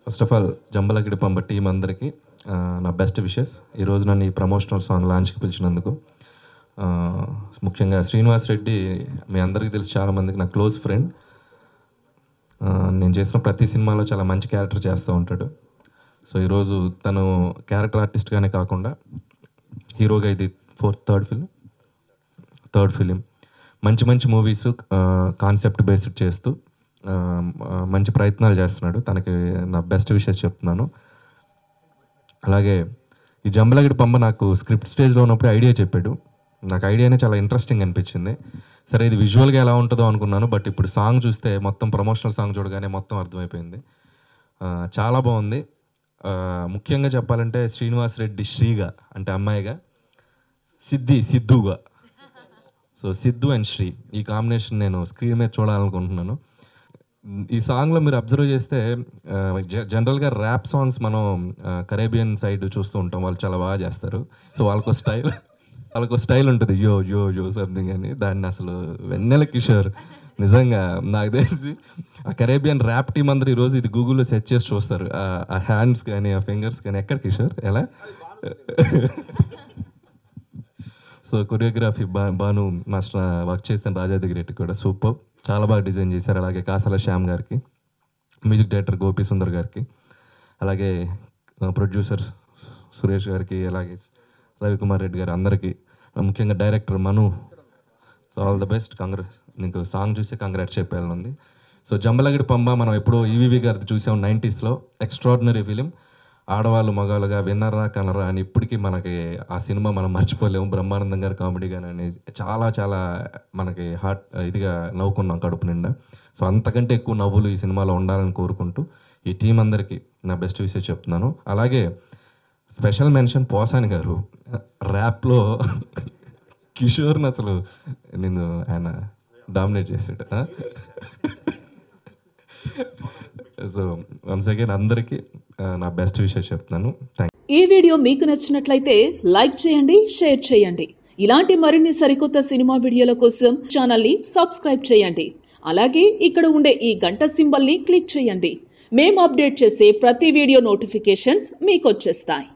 first of all జంబలగిడి పంప team అందరికీ ఆ, నా బెస్ట్ విషెస్ ఈరోజు నన్ను ఈ ప్రమోషనల్ సాంగ్ లాంచ్కి పిలిచినందుకు ఆ, ముఖ్యంగా శ్రీనివాస్ రెడ్డి మీ అందరికీ తెలుసు చాలామందికి నా క్లోజ్ ఫ్రెండ్ నేను చేసిన ప్రతి సినిమాలో చాలా మంచి క్యారెక్టర్ చేస్తూ ఉంటాడు సో ఈరోజు తను క్యారెక్టర్ ఆర్టిస్ట్గానే కాకుండా హీరోగా ఇది fourth third film third film మంచి మంచి మూవీస్ కాన్సెప్ట్ బేస్డ్ చేస్తూ ఆ, ఆ, మంచి ప్రయత్నాలు చేస్తున్నాడు తనకి నా బెస్ట్ విషెస్ చెప్తున్నాను అలాగే ఈ జంబలగిడి పంప నాకు స్క్రిప్ట్ స్టేజ్లో ఉన్నప్పుడు ఐడియా చెప్పాడు నాకు ఐడియానే చాలా ఇంట్రెస్టింగ్ అనిపించింది సరే ఇది విజువల్గా ఎలా ఉంటుందో అనుకున్నాను బట్ ఇప్పుడు సాంగ్ చూస్తే మొత్తం ప్రమోషనల్ సాంగ్ చూడగానే మొత్తం అర్థమైపోయింది ఆ, చాలా బాగుంది ఆ, ముఖ్యంగా చెప్పాలంటే శ్రీనివాస్ రెడ్డి శ్రీగా అంటే అమ్మాయిగా సిద్ధి సిద్ధుగా సో సిద్ధు అండ్ శ్రీ ఈ కాంబినేషన్ నేను స్క్రీన్ మీద చూడాలనుకుంటున్నాను ఈ సాంగ్లో మీరు అబ్జర్వ్ చేస్తే ఆ, జ- జనరల్గా ర్యాప్ సాంగ్స్ మనం ఆ, కరేబియన్ సైడ్ చూస్తూ ఉంటాం వాళ్ళు చాలా బాగా చేస్తారు సో వాళ్ళకు స్టైల్ వాళ్ళకు స్టైల్ ఉంటుంది యో యో యో సంథింగ్ అని దాన్ని అసలు వెన్నెల కిషోర్ నిజంగా నాకు తెలిసి ఆ కరేబియన్ ర్యాప్ టీం అందరూ ఈరోజు ఇది గూగుల్లో సెర్చ్ చేసి చూస్తారు ఆ- ఆ హ్యాండ్స్ కానీ ఆ ఫింగర్స్ కానీ ఎక్కడ కిషోర్ ఎలా సో కొరియోగ్రఫీ బా బాను మాస్టర్ వర్క్ చేసిన రాజాది రెడ్డి కూడా సూపర్ చాలా బాగా డిజైన్ చేశారు అలాగే కాసాల శ్యామ్ గారికి మ్యూజిక్ డైరెక్టర్ గోపి సుందర్ గారికి అలాగే ప్రొడ్యూసర్ సురేష్ గారికి అలాగే రవికుమార్ రెడ్డి గారు అందరికీ ముఖ్యంగా director Manu so all the best congrats నీకు సాంగ్ చూసి కంగ్రాట్స్ చెప్పాలని సో జంబలగిడి పంబ మనం ఎప్పుడో ఈవీవి గారిది చూసాం నైంటీస్లో ఎక్స్ట్రాడినరీ ఫిలిం ఆడవాళ్ళు మగవాళ్ళుగా విన్నరా కనరా అని ఇప్పటికీ మనకి ఆ సినిమా మనం మర్చిపోలేము బ్రహ్మానందం గారి కామెడీ కానీ చాలా చాలా మనకి హార్ట్ ఇదిగా నవ్వుకున్నాం కడుపు నిండా సో అంతకంటే ఎక్కువ నవ్వులు ఈ సినిమాలో ఉండాలని కోరుకుంటూ ఈ టీం అందరికీ నా బెస్ట్ విషయం చెప్తున్నాను అలాగే స్పెషల్ మెన్షన్ పోసాని గారు ర్యాప్లో కిషోర్ని అసలు నేను ఆయన డామినేట్ చేసాడు సో వన్స్ అగైన్ అందరికీ ఆ, నా బెస్ట్ విషయం చెప్తున్నాను థ్యాంక్ ఈ వీడియో మీకు నచ్చినట్లయితే లైక్ చేయండి షేర్ చేయండి ఇలాంటి మరిన్ని సరికొత్త సినిమా వీడియోల కోసం ఛానల్ని సబ్స్క్రైబ్ చేయండి అలాగే ఇక్కడ ఉండే ఈ గంట సింబల్ని క్లిక్ చేయండి మేము అప్డేట్ చేసే ప్రతి వీడియో నోటిఫికేషన్స్ మీకు వచ్చేస్తాయి